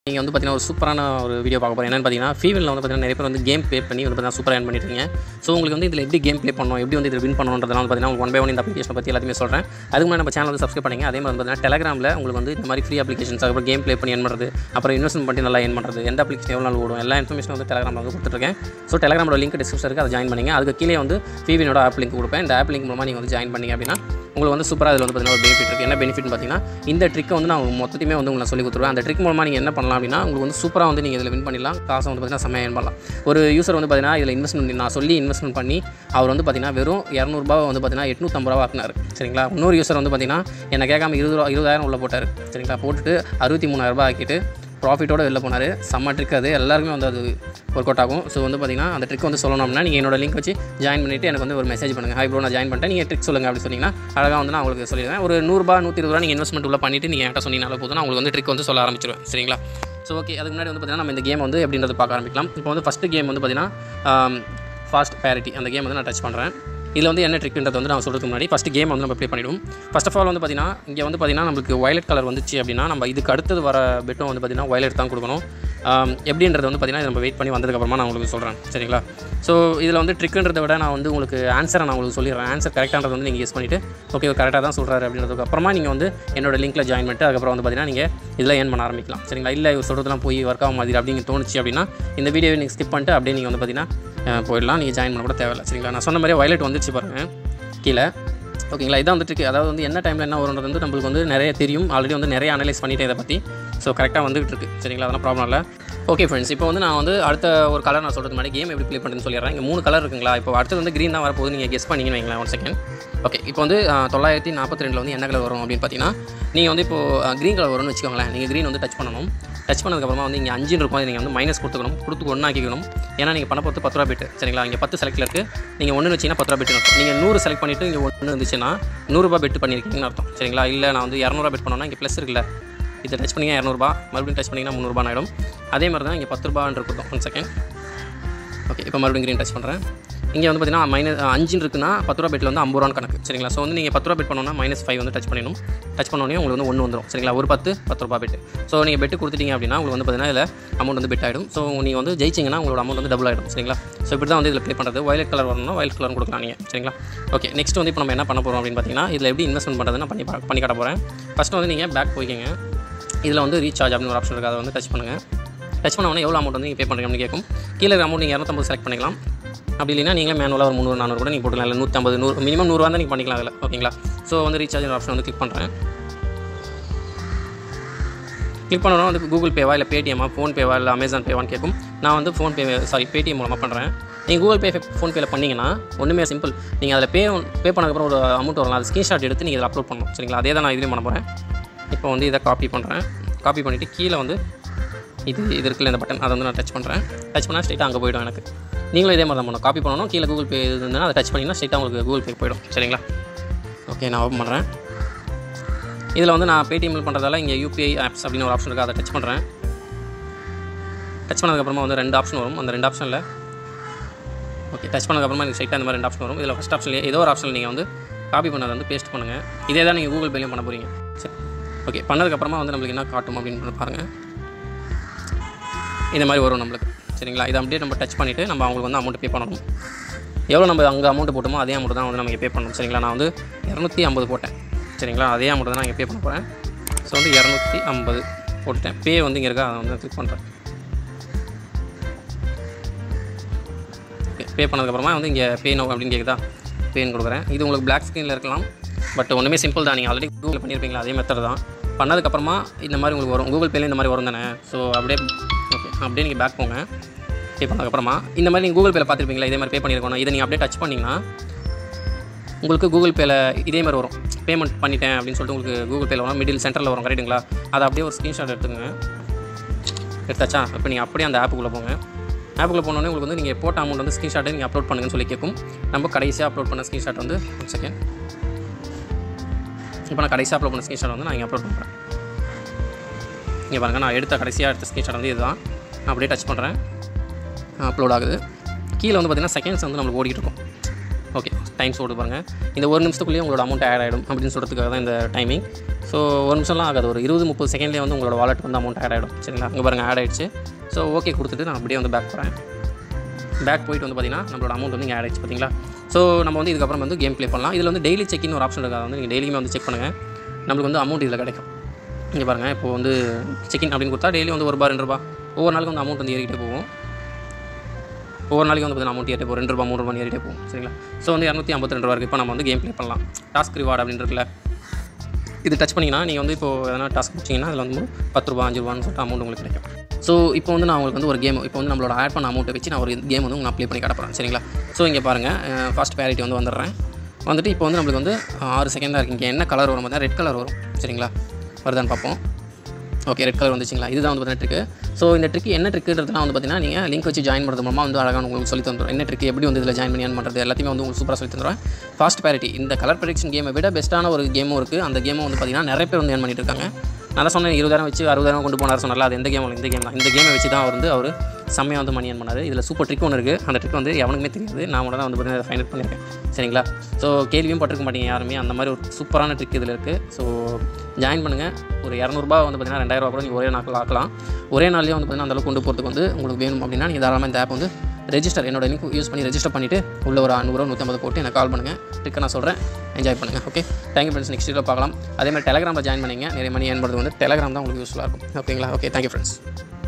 நீங்கள் வந்து பார்த்தீங்கன்னா ஒரு சூப்பரான ஒரு வீடியோ பார்க்க போகிறேன் என்னென்னு பார்த்தீங்கன்னா ஃபீவரில் வந்து பார்த்தீங்கன்னா நிறைய பேர் வந்து கேம் ப்ளே பண்ணி வந்து பார்த்தீங்கன்னா சூப்பராக ஏர்ன் பண்ணிட்டு இருக்கீங்க ஸோ உங்களுக்கு வந்து இதில் எப்படி கேம் ப்ளே பண்ணணும் எப்படி வந்து இதில் வின் பண்ணணுன்றதெல்லாம் வந்து பார்த்தீங்கன்னா ஒன் பை ஒன் இந்த அப்ளிகேஷன் பற்றி எல்லாத்தையுமே சொல்கிறேன் அதுக்கு முன்னாடி நம்ம சேனல் வந்து சப்ஸ்கிரைப் பண்ணுங்க அதே மாதிரி வந்து பார்த்தீங்கன்னா டெலகிராமில் உங்களுக்கு வந்து இந்த மாதிரி ஃப்ரீ அப்ளிகேஷன்ஸ் அப்புறம் கேம் ப்ளே பண்ணி ஏன் பண்ணுறது அப்புறம் இன்வெஸ்ட்மெண்ட் பண்ணி நல்லா ஏன் பண்ணுறது எந்த அப்ளிகேஷன் எவ்வளோ நாள் ஓடும் எல்லா இன்ஃபர்மேஷன் வந்து டெலகிராமில் வந்து கொடுத்துருக்கேன் ஸோ டெலகிராமோட லிங்க் டிஸ்கிரிப்ஷன் இருக்குது அதை ஜாயின் பண்ணிங்க அதுக்கு கீழே வந்து ஃபீவினோட ஆப் லிங்க் கொடுப்பேன் இந்த ஆப் லிங்க் மூலமாக நீங்கள் வந்து ஜாயின் பண்ணிங்க அப்படின்னா உங்களுக்கு வந்து சூப்பராக இதில் வந்து பார்த்தீங்கன்னா ஒரு பெனிஃபிட் இருக்குது என்ன பெனிஃபிட்னு பார்த்தீங்கன்னா இந்த ட்ரிக்கை வந்து நான் மொத்தத்தையுமே வந்து உங்களுக்கு சொல்லி கொடுத்துருவேன் அந்த ட்ரிக் மூலமாக நீங்கள் என்ன பண்ணலாம் அப்படின்னா உங்களுக்கு வந்து சூப்பராக வந்து நீங்கள் இதில் வின் பண்ணிடலாம் காசை வந்து பார்த்தீங்கன்னா செம்மையாக ஏன் பண்ணலாம் ஒரு யூசர் வந்து பார்த்தீங்கன்னா இதில் இன்வெஸ்ட்மெண்ட் நான் சொல்லி இன்வெஸ்ட்மெண்ட் பண்ணி அவர் வந்து பார்த்தீங்கன்னா வெறும் இரநூறுபா வந்து பார்த்தீங்கன்னா எட்நூற்றம்பது ரூபா ஆக்குனார் சரிங்களா இன்னொரு யூசர் வந்து பார்த்தீங்கன்னா என்னை கேட்காம இருபது ரூபா இருபதாயிரம் உள்ள போட்டார் சரிங்களா போட்டுட்டு அறுபத்தி மூணாயிரரூபா ஆக்கிட்டு ப்ராஃபிட்டோட வெளில போனார் செம்ம ட்ரிக் அது எல்லாருக்குமே வந்து அது ஒர்க் அவுட் ஆகும் ஸோ வந்து பார்த்தீங்கன்னா அந்த ட்ரிக் வந்து சொல்லணும்னா நீங்கள் என்னோட லிங்க் வச்சு ஜாயின் பண்ணிவிட்டு எனக்கு வந்து ஒரு மெசேஜ் பண்ணுங்கள் ஹை ப்ரோ நான் ஜாயின் பண்ணிட்டேன் நீங்கள் ட்ரிக் சொல்லுங்கள் அப்படி சொன்னீங்கன்னா அழகாக வந்து நான் உங்களுக்கு சொல்லிடுவேன் ஒரு நூறுபா நூற்றி இருபது ரூபா நீங்கள் இன்வெஸ்ட்மெண்ட் உள்ள பண்ணிவிட்டு நீங்கள் என்கிட்ட சொன்னீங்கனால போதும் நான் உங்களுக்கு வந்து ட்ரிக் வந்து சொல்ல ஆரம்பிச்சிருவேன் சரிங்களா ஸோ ஓகே அதுக்கு முன்னாடி வந்து பார்த்தீங்கன்னா நம்ம இந்த கேம் வந்து எப்படின்றது பார்க்க ஆரம்பிக்கலாம் இப்போ வந்து ஃபஸ்ட்டு கேம் வந்து பார்த்தீங்கன்னா ஃபாஸ்ட் பேரிட்டி அந்த கேம் வந்து நான் டச் பண்ணுறேன் இதில் வந்து என்ன ட்ரிக்ன்றது வந்து நான் சொல்கிறதுக்கு முன்னாடி ஃபஸ்ட்டு கேம் வந்து நம்ம ப்ளே பண்ணிவிடுவோம் ஃபர்ஸ்ட் ஆஃப் ஆல் வந்து பார்த்தீங்கன்னா இங்கே வந்து பார்த்தீங்கன்னா நம்மளுக்கு வயலட் கலர் வந்துச்சு அப்படின்னா நம்ம இதுக்கு அடுத்தது வர பெட்டும் வந்து பார்த்தீங்கன்னா வயலட் தான் கொடுக்கணும் ஆம், எப்படின்றது வந்து பார்த்தீங்கன்னா இது நம்ம வெயிட் பண்ணி வந்ததுக்கப்புறமா நான் உங்களுக்கு சொல்கிறேன் சரிங்களா ஸோ இதில் வந்து ட்ரிக்குன்றதை விட நான் வந்து உங்களுக்கு ஆன்சரை நான் உங்களுக்கு சொல்லிடுறேன் ஆன்சர் கரெக்டானது வந்து நீங்கள் யூஸ் பண்ணிவிட்டு ஓகே கரெக்டாக தான் சொல்கிறாரு அப்படின்றதுக்கு அப்புறமா நீங்கள் வந்து என்னோட லிங்க்கில் ஜாயின் பண்ணிட்டு அதுக்கப்புறம் வந்து பார்த்தீங்கன்னா நீங்கள் இதில் ஏர்ன் பண்ண ஆரம்பிக்கலாம் சரிங்களா இல்லை இவர் சொல்கிறதுலாம் போய் ஒர்க் ஆக மாதிரி அப்படின்னு தோணுச்சு அப்படின்னா இந்த வீடியோவை நீங்கள் ஸ்கிப் பண்ணிட்டு அப்படியே நீங்கள் வந்து பார்த்தீங்கன்னா அஹ், போயிடலாம் நீங்கள் ஜாயின் பண்ண கூட தேவையில்லை சரிங்களா நான் சொன்ன மாதிரியே வயலட் வந்துச்சு பாருங்கள் கீழே ஓகேங்களா இதான் வந்துட்டு இருக்கு அதாவது வந்து என்ன டைமில் என்ன வரும்ன்றது வந்து நம்மளுக்கு வந்து நிறைய தெரியும் ஆல்ரெடி வந்து நிறைய அனலைஸ் பண்ணிட்டேன் இதை பற்றி ஸோ கரெக்டாக வந்துகிட்டு இருக்கு சரிங்களா அதெல்லாம் ப்ராப்ளம் இல்லை ஓகே ஃப்ரெண்ட்ஸ் இப்போ வந்து நான் வந்து அடுத்த ஒரு கலர் நான் சொல்கிறது மாதிரி கேம் எப்படி ப்ளே பண்ணுறதுன்னு சொல்லிடுறேன் இங்கே மூணு கலர் இருக்குங்களா இப்போ அடுத்தது வந்து க்ரீன் தான் வரப்போகுது நீங்கள் கெஸ் பண்ணிங்கன்னு வைங்களேன் ஒன் செகண்ட் ஓகே இப்போ வந்து அஹ், தொள்ளாயிரத்தி நாற்பத்தி ரெண்டில் வந்து என்ன கலர் வரும் அப்படின்னு பார்த்தீங்கன்னா நீங்கள் வந்து இப்போ க்ரீன் கலர் வரும்னு வச்சுக்கோங்களேன் நீங்கள் க்ரீன் வந்து டச் பண்ணணும் டச் பண்ணதுக்கப்புறமா வந்து இங்கே அஞ்சுன்னு இருக்கும் அதை நீங்கள் வந்து மைனஸ் கொடுத்துக்கணும் கொடுத்து ஒன்றாக்கிக்கணும் ஏன்னா நீங்கள் பண்ண பொறுத்து பத்து ரூபா பெட்டு சரிங்களா இங்கே பத்து செலக்டில் இருக்குது நீங்கள் ஒன்று வச்சிங்கன்னா பத்து ரூபா பெட்டு அர்த்தம் நீங்கள் நூறு செலக்ட் பண்ணிவிட்டு இங்கே ஒன்று இருந்துச்சுன்னா நூறுரூபா பெட்டு பண்ணியிருக்கீங்கன்னு அர்த்தம் சரிங்களா இல்லை நான் வந்து இரநூறுவா பெட் பண்ணோன்னா இங்கே ப்ளஸ் இருக்குல்ல இதை டச் பண்ணிங்க இரநூறுபா மறுபடியும் டச் பண்ணிங்கன்னா முந்நூறுபா ஆகிடும் அதே மாதிரி தான் இங்கே பத்து ரூபான்னு இருக்கும் ஒன் செகண்ட் ஓகே இப்போ மறுபடியும் க்ரீன் டச் பண்ணுறேன் இங்கே வந்து பார்த்தீங்கன்னா மைனஸ் அஞ்சுன்னு இருக்குன்னா பத்து ரூபா பெட்டில் வந்து ஐம்பது ரூபான்னு கணக்கு சரிங்களா ஸோ வந்து நீங்கள் பத்து ரூபா பெட் பண்ணோன்னா மைனஸ் ஃபைவ் வந்து டச் பண்ணணும் டச் பண்ணோடனே உங்களுக்கு வந்து ஒன்று வந்துடும் சரிங்களா ஒரு பத்து பத்து ரூபா பெட்டு ஸோ நீங்கள் பெட்டு கொடுத்துட்டீங்க அப்படின்னா உங்களுக்கு வந்து பார்த்தீங்கன்னா இதில் அமௌண்ட் வந்து பெட் ஆகிடும் ஸோ நீங்கள் வந்து ஜெயிச்சிங்கன்னா உங்களோட அமௌண்ட் வந்து டபுள் ஆகிடும் சரிங்களா ஸோ இப்படி தான் வந்து இதில் ப்ளே பண்ணுறது வயலட் கலர் வரணும்னா வயலட் கலர் கொடுக்கலாம் நீங்கள் சரிங்களா ஓகே நெக்ஸ்ட் வந்து இப்போ நம்ம என்ன பண்ண போகிறோம் அப்படின்னு பார்த்தீங்கன்னா இதில் எப்படி இன்வெஸ்ட்மெண்ட் பண்ணுறது நான் பண்ணி பா- பண்ணி காட்ட போகிறேன் ஃபஸ்ட்டு வந்து நீங்கள் பேக் போய்க்கிங்க இதில் வந்து ரீசார்ஜ் அப்படின்னு ஒரு ஆப்ஷன் இருக்குது அதை வந்து டச் பண்ணுங்கள் டச் பண்ண உடனே எவ்வளோ அமௌண்ட் வந்து நீங்கள் பே பண்ணுறீங்கன்னு கேட்கும் கீழே இருக்க அமௌண்ட் நீங்கள் இரநூத்தம்பது செலக்ட் பண்ணிக்கலாம் அப்படி இல்லைனா நீங்களே மேனுவலாக ஒரு முந்நூறு நானூறு கூட நீங்கள் போட்டுக்கலாம் இல்லை நூற்றம்பது நூறு மினிமம் நூறுரூவா தான் நீங்கள் பண்ணிக்கலாம் அதில் ஓகேங்களா ஸோ வந்து ரீசார்ஜ் ஆப்ஷன் வந்து கிளிக் பண்ணுறேன் கிளிக் பண்ணணும் வந்து கூகுள் பேவா இல்லை பேடிஎம்மா ஃபோன்பேவா இல்லை அமேசான் பேவான்னு கேட்கும் நான் வந்து ஃபோன்பே சாரி பேடிஎம் மூலமாக பண்ணுறேன் நீங்கள் கூகுள் பே ஃபோன்பேல பண்ணீங்கன்னா ஒன்றுமே சிம்பிள் நீங்கள் அதில் பே பே பண்ணதுக்கப்புறம் ஒரு அமௌண்ட் வரலாம் அது ஸ்க்ரீன்ஷாட் எடுத்து நீங்கள் இதில் அப்லோட் பண்ணணும் சரிங்களா அதே தான் நான் இதுலேயும் பண்ண போகிறேன் இப்போ வந்து இதை காப்பி பண்ணுறேன் காப்பி பண்ணிவிட்டு கீழே வந்து இது இது இருக்குல்ல இந்த பட்டன் அதை வந்து நான் டச் பண்ணுறேன் டச் பண்ணால் ஸ்ட்ரைட்டாக அங்கே போய்டும் எனக்கு நீங்களும் இதே மாதிரி தான் பண்ணணும் காப்பி பண்ணணும் கீழே கூகுள் பே இருந்ததுன்னா அதை டச் பண்ணிங்கன்னா ஸ்ட்ரைட்டாக உங்களுக்கு கூகுள் பே போயிடும் சரிங்களா ஓகே நான் ஓப்பன் பண்ணுறேன் இதில் வந்து நான் பேடிஎம்மில் பண்ணுறதால இங்கே யூபிஐ ஆப்ஸ் அப்படின்னு ஒரு ஆப்ஷன் இருக்குது அதை டச் பண்ணுறேன் டச் பண்ணதுக்கப்புறமா வந்து ரெண்டு ஆப்ஷன் வரும் அந்த ரெண்டு ஆப்ஷனில் ஓகே டச் பண்ணதுக்கப்புறமா எனக்கு ஸ்ட்ரைட்டாக இந்த மாதிரி ரெண்டு ஆப்ஷன் வரும் இதில் ஃபஸ்ட் ஆப்ஷன்லேயே ஏதோ ஒரு ஆப்ஷனில் நீங்கள் வந்து காப்பி பண்ணதை வந்து பேஸ்ட் பண்ணுங்கள் இதே தான் நீங்கள் கூகுள் பேலையும் பண்ண போகிறீங்க சரி ஓகே பண்ணதுக்கப்புறமா வந்து நம்மளுக்கு என்ன காட்டும் அப்படின்னு பாருங்கள் இந்த மாதிரி வரும் நம்மளுக்கு சரிங்களா இதை அப்படியே நம்ம டச் பண்ணிவிட்டு நம்ம அவங்களுக்கு வந்து அமௌண்ட் பே பண்ணணும் எவ்வளோ நம்ம அங்கே அமௌண்ட் போட்டோமோ அதே அமௌண்ட் தான் வந்து நம்ம பே பண்ணணும் சரிங்களா நான் வந்து இரநூத்தி ஐம்பது போட்டேன் சரிங்களா அதே அமௌண்ட் தான் நான் இங்கே பே பண்ண போகிறேன் ஸோ வந்து இரநூத்தி ஐம்பது போட்டுட்டேன் பே வந்து இங்கே இருக்கா அதை வந்து கிளிக் பண்ணுறேன் பே பண்ணதுக்கப்புறமா வந்து இங்கே பே நோ அப்படின்னு கேட்குதா பேன் கொடுக்குறேன் இது உங்களுக்கு பிளாக் ஸ்க்ரீனில் இருக்கலாம் பட் ஒன்றுமே சிம்பிள் தான் நீங்கள் ஆல்ரெடி கூகுள் பண்ணியிருப்பீங்களா அதே மெத்தட் தான் பண்ணதுக்கப்புறமா இந்த மாதிரி உங்களுக்கு வரும் கூகுள் பேல இந்த மாதிரி வரும் தானே ஸோ அப்படியே ஓகே அப்படியே நீங்கள் பேக் போங்க பே பண்ணதுக்கப்புறமா இந்த மாதிரி நீங்கள் கூகுள் பேல பார்த்துருப்பீங்களா இதே மாதிரி பே பண்ணியிருக்கணும் இதை நீங்கள் அப்படியே டச் பண்ணிங்கன்னா உங்களுக்கு கூகுள் பேல இதே மாதிரி வரும் பேமெண்ட் பண்ணிட்டேன் அப்படின்னு சொல்லிட்டு உங்களுக்கு கூகுள் பேல வரும் மிடில் சென்டரில் வரும் கரெக்டுங்களா அதை அப்படியே ஒரு ஸ்க்ரீன்ஷாட் எடுத்துங்க எடுத்தாச்சா இப்போ நீங்கள் அப்படியே அந்த ஆப்புக்குள்ளே போங்க ஆப்புக்குள்ளே போனோடனே உங்களுக்கு வந்து நீங்கள் போட்ட அமௌண்ட் வந்து ஸ்க்ரீன்ஷாட்டை நீங்கள் அப்லோட் பண்ணுங்கன்னு சொல்லி கேட்கும் நம்ம கடைசியாக அப்லோட் பண்ண ஸ்க்ரீன்ஷாட் வந்து ஒன் செகண்ட் இப்போ நான் கடைசியாக அப்லோட் பண்ண ஸ்க்ரீன்ஷாட் வந்து நான் இங்கே அப்லோட் பண்ணுறேன் இங்கே பாருங்கள் நான் எடுத்த கடைசியாக எடுத்த ஸ்க்ரீன்ஷாட் வந்து இதுதான் நான் அப்படியே டச் பண்ணுறேன் அப்லோட் ஆகுது கீழே வந்து பார்த்தீங்கன்னா செகண்ட்ஸ் வந்து நம்மளுக்கு ஓடிட்டு இருக்கும் ஓகே டைம்ஸ் ஓடு பாருங்கள் இந்த ஒரு நிமிஷத்துக்குள்ளேயே உங்களோட அமௌண்ட் ஆட் ஆகிடும் அப்படின்னு சொல்கிறதுக்காக தான் இந்த டைமிங் ஸோ ஒரு நிமிஷம்லாம் ஆகாது ஒரு இருபது முப்பது செகண்ட்லேயே வந்து உங்களோட வாலெட் வந்து அமௌண்ட் ஆட் ஆகிடும் சரிங்களா அங்கே பாருங்கள் ஆட் ஆயிடுச்சு ஸோ ஓகே கொடுத்துட்டு நான் அப்படியே வந்து பேக் போகிறேன் பேக் போயிட்டு வந்து பார்த்தீங்கன்னா நம்மளோட அமௌண்ட் வந்து இங்கே ஆட் ஆயிடுச்சு பார்த்தீங்களா ஸோ நம்ம வந்து இதுக்கப்புறம் வந்து கேம் ப்ளே பண்ணலாம் இதில் வந்து டெய்லி செக்இன் ஒரு ஆப்ஷன் இருக்குது அதை வந்து நீங்கள் டெய்லியுமே வந்து செக் பண்ணுங்கள் நம்மளுக்கு வந்து அமௌண்ட் இதில் கிடைக்கும் இங்கே பாருங்கள் இப்போ வந்து செக்இன் அப்படின்னு கொடுத்தா டெய்லி வந்து ஒரு ரூபா ரெண்டு ரூபா ஒவ்வொரு நாளுக்கு வந்து அமௌண்ட் வந்து ஏறிக்கிட்டே போகும் ஒவ்வொரு நாளைக்கு வந்து பார்த்தீங்கன்னா அமௌண்ட் ஏறிட்டே போகும் ரெண்டு ரூபா மூணு ரூபா ஏறிட்டே போகும் சரிங்களா ஸோ வந்து இரநூத்தி ஐம்பத்தி ரெண்டு ரூபா இருக்குது இப்போ நம்ம வந்து கேம் ப்ளே பண்ணலாம் டாஸ்க் ரிவார்டு அப்படின்னு இருக்குல்ல இது டச் பண்ணிங்கன்னா நீங்கள் வந்து இப்போ எதனா டாஸ்க் முடிச்சிங்கன்னா அதில் வந்து பத்து ரூபா அஞ்சு ரூபான்னு சொல்லிட்டு அமௌண்ட் உங்களுக்கு கிடைக்கும் ஸோ இப்போ வந்து நான் உங்களுக்கு வந்து ஒரு கேம் இப்போ வந்து நம்மளோட ஆட் பண்ண அமௌண்ட்டை வச்சு நான் ஒரு கேம் வந்து நான் ப்ளே பண்ணி காட்டப்போகிறேன் சரிங்களா ஸோ இங்கே பாருங்கள் ஃபஸ்ட் பேரிட்டி வந்து வந்துடுறேன் வந்துட்டு இப்போ வந்து நம்மளுக்கு வந்து ஆறு செகண்டாக இருக்குது இங்கே என்ன கலர் வரும் பார்த்தா ரெட் கலர் வரும் சரிங்களா வருதான்னு பார்ப்போம் ஓகே ரெட் கலர் வந்துச்சுங்களா இதுதான் வந்து பார்த்தீங்கன்னா ட்ரிக்கு ஸோ இந்த ட்ரிக் என்ன ட்ரிக்குன்றதுலாம் வந்து பார்த்தீங்கன்னா நீங்கள் லிங்க் வச்சு ஜாயின் பண்ணுறது மூலமாக வந்து அழகாக உங்களுக்கு சொல்லி தந்துடும் என்ன ட்ரிக் எப்படி வந்து இதில் ஜாயின் பண்ணி பண்ணுறது எல்லாத்தையுமே வந்து உங்களுக்கு சூப்பராக சொல்லி தந்துடுவேன் ஃபாஸ்ட் பேரிட்டி இந்த கலர் ப்ரெடிக்ஷன் கேமை விட பெஸ்ட்டான ஒரு கேமும் இருக்குது அந்த கேமும் வந்து பார்த்தீங்கன்னா நிறைய பேர் வந்து ஏர்ன் பண்ணிட்டு இருக்காங்க நான் தான் சொன்னேன் இருபதாயிரம் வச்சு அறுபதாயிரம் கொண்டு போனார் சொன்னால அது எந்த கேம் இந்த கேம் தான் இந்த கேமை வச்சு தான் அவர் வந்து அவர் செம்மையாக வந்து மணி ஏர்ன் பண்ணார் இதில் சூப்பர் ட்ரிக் ஒன்று இருக்குது அந்த ட்ரிக் வந்து எவனுக்குமே தெரியாது நான் மட்டும் தான் வந்து பார்த்தீங்கன்னா ஃபைனல் பண்ணியிருக்கேன் சரிங்களா ஸோ கேள்வியும் பட்டிருக்க மாட்டீங்க யாருமே அந்த மாதிரி ஒரு சூப்பரான ட்ரிக் இதில் இருக்குது ஸோ ஜாயின் பண்ணுங்கள் ஒரு இரநூறுபா வந்து பார்த்தீங்கன்னா ரெண்டாயிரம் கூட நீங்கள் ஒரே நாட்கள் ஆக்கலாம் ஒரே நாள்லேயே வந்து பார்த்தீங்கன்னா அந்தளவுக்கு கொண்டு போகிறதுக்கு வந்து உங்களுக்கு வேணும் அப்படின்னா நீங்கள் தாராளமாக இந்த ஆப் வந்து ரெஜிஸ்டர் என்னோட லிங்க் யூஸ் பண்ணி ரெஜிஸ்டர் பண்ணிவிட்டு உள்ள ஒரு நூறுரூவா நூற்றம்பது போட்டு எனக்கு கால் பண்ணுங்கள் ட்ரிக்கை நான் சொல்கிறேன் என்ஜாய் பண்ணுங்கள் okay thank you friends next video பார்க்கலாம் அதே மாதிரி டெலகிராமில் ஜாயின் பண்ணிங்க நிறைய மணி ஏன் பண்ணுறது வந்து டெலகிராம் தான் உங்களுக்கு யூஸ்ஃபுல்லாக இருக்கும் ஓகேங்களா ஓகே தேங்க்யூ ஃப்ரெண்ட்ஸ்